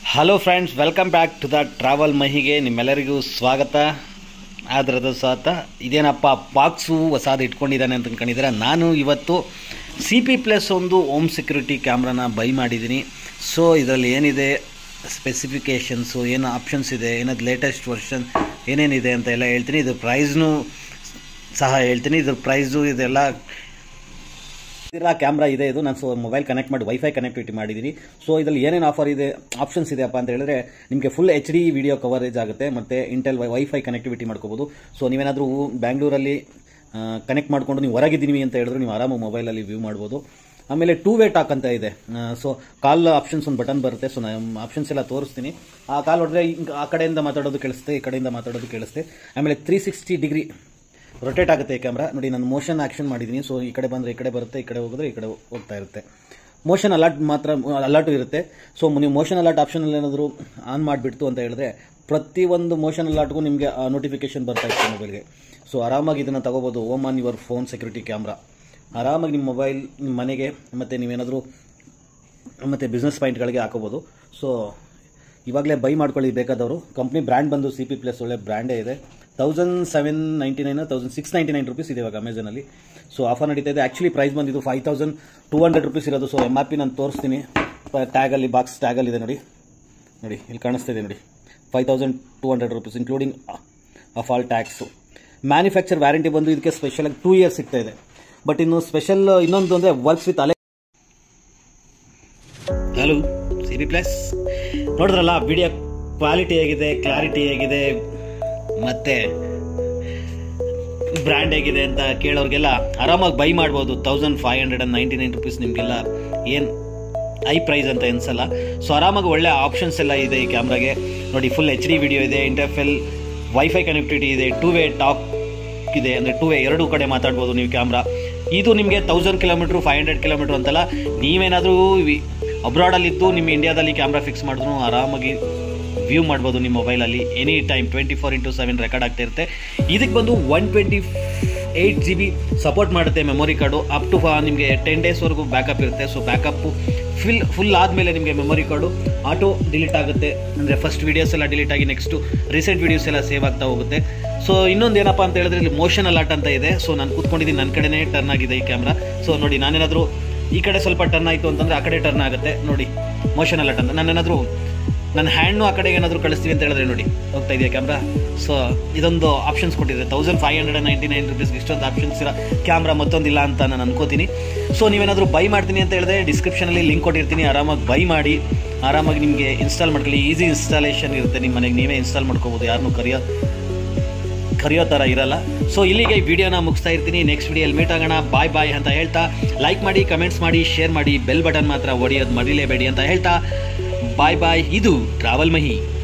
hello friends welcome back to the travel ಮಹಿಗೆ ನಿಮ್ಮೆಲ್ಲರಿಗೂ ಸ್ವಾಗತ ಆದ್ರದ ಸ್ವಾಗತ ಇದೇನಪ್ಪ ಬಾಕ್ಸು ಹೊಸಾದು ಇಟ್ಕೊಂಡಿದ್ದಾನೆ ಅಂತ ಅನ್ಕೊಂಡಿದ್ದೀರ ನಾನು ಇವತ್ತು ಸಿ ಪಿ ಪ್ಲಸ್ ಒಂದು ಹೋಮ್ ಸೆಕ್ಯೂರಿಟಿ ಕ್ಯಾಮ್ರಾನ ಬೈ ಮಾಡಿದ್ದೀನಿ ಸೊ ಇದರಲ್ಲಿ ಏನಿದೆ ಸ್ಪೆಸಿಫಿಕೇಷನ್ಸು ಏನು ಆಪ್ಷನ್ಸ್ ಇದೆ ಏನದು ಲೇಟೆಸ್ಟ್ ವರ್ಷನ್ ಏನೇನಿದೆ ಅಂತ ಎಲ್ಲ ಹೇಳ್ತೀನಿ ಇದ್ರ ಪ್ರೈಸ್ನು ಸಹ ಹೇಳ್ತೀನಿ ಇದ್ರ ಪ್ರೈಸು ಇದೆಲ್ಲ ಇದಿಲ್ಲ ಕ್ಯಾಮ್ರಾ ಇದೆ ಇದು ನಾನು ಸೊ ಮೊಬೈಲ್ ಕನೆಕ್ಟ್ ಮಾಡಿ ವೈಫೈ ಕನೆಕ್ಟಿವಿಟಿ ಮಾಡಿದ್ದೀನಿ ಸೊ ಇದರಲ್ಲಿ ಏನೇನು ಆಫರ್ ಇದೆ ಆಪ್ಷನ್ಸ್ ಇದೆಯಪ್ಪ ಅಂತ ಹೇಳಿದ್ರೆ ನಿಮಗೆ full H D video coverage ಆಗುತ್ತೆ ಮತ್ತು ಇಂಟೆಲ್ ವೈಫೈ ಕನೆಕ್ಟಿವಿಟಿ ಮಾಡ್ಕೋಬೋದು ಸೊ ನೀವೇನಾದರೂ ಬ್ಯಾಂಗ್ಳೂರಲ್ಲಿ ಕನೆಕ್ಟ್ ಮಾಡ್ಕೊಂಡು ನೀವು ಹೊರಗಿದ್ದೀವಿ ಅಂತ ಹೇಳಿದ್ರೆ ನೀವು ಆರಾಮಾಗಿ ಮೊಬೈಲಲ್ಲಿ ವ್ಯೂ ಮಾಡ್ಬೋದು ಆಮೇಲೆ ಟೂ ವೇ ಟಾಕ್ ಅಂತ ಇದೆ ಸೊ ಕಾಲ್ ಆಪ್ಷನ್ಸ್ ಒಂದು ಬಟನ್ ಬರುತ್ತೆ ಸೊ ನಾನು ಆಪ್ಷನ್ಸ್ ಎಲ್ಲ ತೋರಿಸ್ತೀನಿ ಆ ಕಾಲ್ ಹೊಡೆದ್ರೆ ಆ ಕಡೆಯಿಂದ ಮಾತಾಡೋದು ಕೇಳಿಸುತ್ತೆ ಈ ಕಡೆಯಿಂದ ಮಾತಾಡೋದು ಕೇಳಿಸುತ್ತೆ ಆಮೇಲೆ ತ್ರೀ ಸಿಕ್ಸ್ಟಿ ಡಿಗ್ರಿ ರೊಟೇಟ್ ಆಗುತ್ತೆ ಈ ಕ್ಯಾಮ್ರಾ ನೋಡಿ ನಾನು ಮೋಷನ್ ಆಕ್ಷನ್ ಮಾಡಿದ್ದೀನಿ ಸೊ ಈ ಕಡೆ ಬಂದರೆ ಈ ಕಡೆ ಬರುತ್ತೆ ಈ ಕಡೆ ಹೋಗಿದ್ರೆ ಈ ಕಡೆ ಹೋಗ್ತಾ ಇರುತ್ತೆ ಮೋಷನ್ ಅಲರ್ಟ್ ಮಾತ್ರ ಅಲರ್ಟು ಇರುತ್ತೆ ಸೊ ನೀವು ಮೋಷನ್ ಅಲರ್ಟ್ ಆಪ್ಷನಲ್ಲಿ ಏನಾದರೂ ಆನ್ ಮಾಡಿಬಿಡ್ತು ಅಂತ ಹೇಳಿದ್ರೆ ಪ್ರತಿಯೊಂದು ಮೋಷನ್ ಅಲರ್ಟ್ಗೂ ನಿಮಗೆ ನೋಟಿಫಿಕೇಶನ್ ಬರ್ತಾ ಇತ್ತು ಮೊಬೈಲ್ಗೆ ಸೊ ಆರಾಮಾಗಿ ಇದನ್ನು ತಗೋಬೋದು home on your phone security camera ಆರಾಮಾಗಿ ನಿಮ್ಮ ಮೊಬೈಲ್ ನಿಮ್ಮ ಮನೆಗೆ ಮತ್ತು ನೀವೇನಾದರೂ ಮತ್ತು ಬಿಸ್ನೆಸ್ ಪಾಯಿಂಟ್ಗಳಿಗೆ ಹಾಕೋಬೋದು ಸೊ ಇವಾಗಲೇ ಬೈ ಮಾಡ್ಕೊಳ್ಳಿ ಬೇಕಾದವರು ಕಂಪ್ನಿ ಬ್ರ್ಯಾಂಡ್ ಬಂದು ಸಿ ಪಿ ಪ್ಲಸ್ ಒಳ್ಳೆ ಬ್ರ್ಯಾಂಡೇ ಇದೆ thousand seven ninety nine thousand six ninety nine rupees ಇದೆ ಇವಾಗ ಅಮೆಝಾನಲ್ಲಿ ಸೊ ಆಫರ್ ನಡೀತಾ ಇದೆ ಆ್ಯಕ್ಚುಲಿ ಪ್ರೈಸ್ ಬಂದಿದ್ದು five thousand two hundred rupees ಇರೋದು ಸೊ ಎಮ್ ಆರ್ ಪಿ ನಾನು ತೋರಿಸ್ತೀನಿ ಟ್ಯಾಗಲ್ಲಿ ಬಾಕ್ಸ್ ಟ್ಯಾಗಲ್ಲಿ ಇದೆ ನೋಡಿ ನೋಡಿ ಇಲ್ಲಿ ಕಾಣಿಸ್ತಾ ಇದೆ ನೋಡಿ five thousand two hundred rupees including of all tax manufacture warranty ಬಂದು ಇದಕ್ಕೆ ಸ್ಪೆಷಲಾಗಿ ಟೂ ಇಯರ್ಸ್ ಸಿಗ್ತಾ ಇದೆ ಬಟ್ ಇನ್ನು ಸ್ಪೆಷಲ್ ಇನ್ನೊಂದು ಅಂದರೆ ವರ್ಕ್ಸ್ ವಿತ್ ಅಲೆ ಹಲೋ ಸಿ ಬಿ ಪ್ಲಸ್ ನೋಡಿದ್ರಲ್ಲ ವಿಡಿಯೋ ಕ್ವಾಲಿಟಿ ಹೇಗಿದೆ ಕ್ಲಾರಿಟಿ ಹೇಗಿದೆ ಮತ್ತೆ ಬ್ರ್ಯಾಂಡ್ ಹೇಗಿದೆ ಅಂತ ಕೇಳೋರಿಗೆಲ್ಲ ಆರಾಮಾಗಿ ಬೈ ಮಾಡ್ಬೋದು thousand five hundred and ninety nine rupees ನಿಮಗೆಲ್ಲ ಏನು ಐ ಪ್ರೈಸ್ ಅಂತ ಅನ್ಸಲ್ಲ ಸೊ ಆರಾಮಾಗಿ ಒಳ್ಳೆ ಆಪ್ಷನ್ಸ್ ಎಲ್ಲ ಇದೆ ಈ ಕ್ಯಾಮ್ರಾಗೆ ನೋಡಿ ಫುಲ್ ಎಚ್ ಡಿ ವಿಡಿಯೋ ಇದೆ ಇಂಟರ್ಫೆಲ್ ವೈಫೈ ಕನೆಕ್ಟಿವಿಟಿ ಇದೆ ಟೂ ವೇ ಟಾಕ್ ಇದೆ ಅಂದರೆ ಟೂ ವೇ ಎರಡೂ ಕಡೆ ಮಾತಾಡ್ಬೋದು ನೀವು ಕ್ಯಾಮ್ರಾ ಇದು ನಿಮಗೆ thousand kilometre five hundred kilometre ಅಂತಲ್ಲ ನೀವೇನಾದರೂ ಅಬ್ರಾಡಲ್ಲಿದ್ದು ನಿಮ್ಮ ಇಂಡಿಯಾದಲ್ಲಿ ಕ್ಯಾಮ್ರಾ ಫಿಕ್ಸ್ ಮಾಡಿದ್ರು ಆರಾಮಾಗಿ ವ್ಯೂ ಮಾಡ್ಬೋದು ನಿಮ್ಮ ಮೊಬೈಲಲ್ಲಿ any time twenty four into seven record ಆಗ್ತಾ ಇರುತ್ತೆ ಇದಕ್ಕೆ ಬಂದು one twenty eight G B support ಮಾಡುತ್ತೆ ಮೆಮೊರಿ ಕಾರ್ಡು ಅಪ್ ಟು ನಿಮಗೆ ಟೆನ್ ಡೇಸ್ವರೆಗೂ ಬ್ಯಾಕಪ್ ಇರುತ್ತೆ ಸೊ ಬ್ಯಾಕಪ್ಪು ಫಿಲ್ ಫುಲ್ ಆದಮೇಲೆ ನಿಮಗೆ ಮೆಮೊರಿ ಕಾರ್ಡು ಆಟೋ ಡಿಲೀಟ್ ಆಗುತ್ತೆ ಅಂದರೆ ಫಸ್ಟ್ ವೀಡಿಯೋಸ್ ಎಲ್ಲ ಡಿಲೀಟ್ ಆಗಿ ನೆಕ್ಸ್ಟು ರೀಸೆಂಟ್ ವೀಡಿಯೋಸ್ ಎಲ್ಲ ಸೇವ್ ಆಗ್ತಾ ಹೋಗುತ್ತೆ ಸೊ ಇನ್ನೊಂದು ಏನಪ್ಪ ಅಂತ ಹೇಳಿದ್ರೆ ಇಲ್ಲಿ ಮೋಷನ್ ಅಲರ್ಟ್ ಅಂತ ಇದೆ ಸೊ ನಾನು ಕೂತ್ಕೊಂಡಿದ್ದೀನಿ ನನ್ನ ಕಡೆನೇ ಟರ್ನ್ ಆಗಿದೆ ಈ ಕ್ಯಾಮ್ರಾ ಸೊ ನೋಡಿ ನಾನೇನಾದರೂ ಈ ಕಡೆ ಸ್ವಲ್ಪ ಟರ್ನ್ ಆಯಿತು ಅಂತಂದರೆ ಆ ಕಡೆ ಟರ್ನ್ ಆಗುತ್ತೆ ನೋಡಿ ಮೋಷನ್ ಅಲರ್ಟ್ ಅಂತ ನಾನೇನಾದರೂ ನನ್ನ ಹ್ಯಾಂಡ್ನು ಆ ಕಡೆಗೆ ಏನಾದರೂ ಕಳಿಸ್ತೀವಿ ಅಂತ ಹೇಳಿದ್ರೆ ನೋಡಿ ಹೋಗ್ತಾ ಇದೆಯಾ ಕ್ಯಾಮ್ರಾ ಸೊ ಇದೊಂದು ಆಪ್ಷನ್ಸ್ ಕೊಟ್ಟಿದೆ thousand five hundred ninety nine ರುಪೀಸ್ಗೆ ಇಷ್ಟೊಂದು ಆಪ್ಷನ್ಸ್ ಇರೋ ಕ್ಯಾಮ್ರಾ ಮತ್ತೊಂದಿಲ್ಲ ಅಂತ ನಾನು ಅನ್ಕೋತೀನಿ ಸೊ ನೀವೇನಾದರೂ ಬೈ ಮಾಡ್ತೀನಿ ಅಂತ ಹೇಳಿದ್ರೆ ಡಿಸ್ಕ್ರಿಪ್ಷನಲ್ಲಿ ಲಿಂಕ್ ಕೊಟ್ಟಿರ್ತೀನಿ ಆರಾಮಾಗಿ ಬೈ ಮಾಡಿ ಆರಾಮಾಗಿ ನಿಮಗೆ ಇನ್ಸ್ಟಾಲ್ ಮಾಡ್ಕೊಳ್ಳಿ ಈಸಿ ಇನ್ಸ್ಟಾಲೇಷನ್ ಇರುತ್ತೆ ನಿಮ್ಮ ಮನೆಗೆ ನೀವೇ ಇನ್ಸ್ಟಾಲ್ ಮಾಡ್ಕೋಬೋದು ಯಾರನ್ನೂ ಕರೆಯೋ ಕರೆಯೋ ಥರ ಇರಲ್ಲ ಸೊ ಇಲ್ಲಿಗೆ ಈ ವಿಡಿಯೋನ ಮುಗಿಸ್ತಾ ಇರ್ತೀನಿ ನೆಕ್ಸ್ಟ್ ವಿಡಿಯೋಲಿ ಮೀಟ್ ಆಗೋಣ ಬಾಯ್ ಬಾಯ್ ಅಂತ ಹೇಳ್ತಾ ಲೈಕ್ ಮಾಡಿ ಕಮೆಂಟ್ಸ್ ಮಾಡಿ ಶೇರ್ ಮಾಡಿ ಬೆಲ್ ಬಟನ್ ಮಾತ್ರ ಹೊಡೆಯೋದು ಮರಿಲೇಬೇಡಿ ಅಂತ ಹೇಳ್ತಾ ಬಾಯ್ ಬಾಯ್ ಇದು ಟ್ರಾವೆಲ್ ಮಹಿ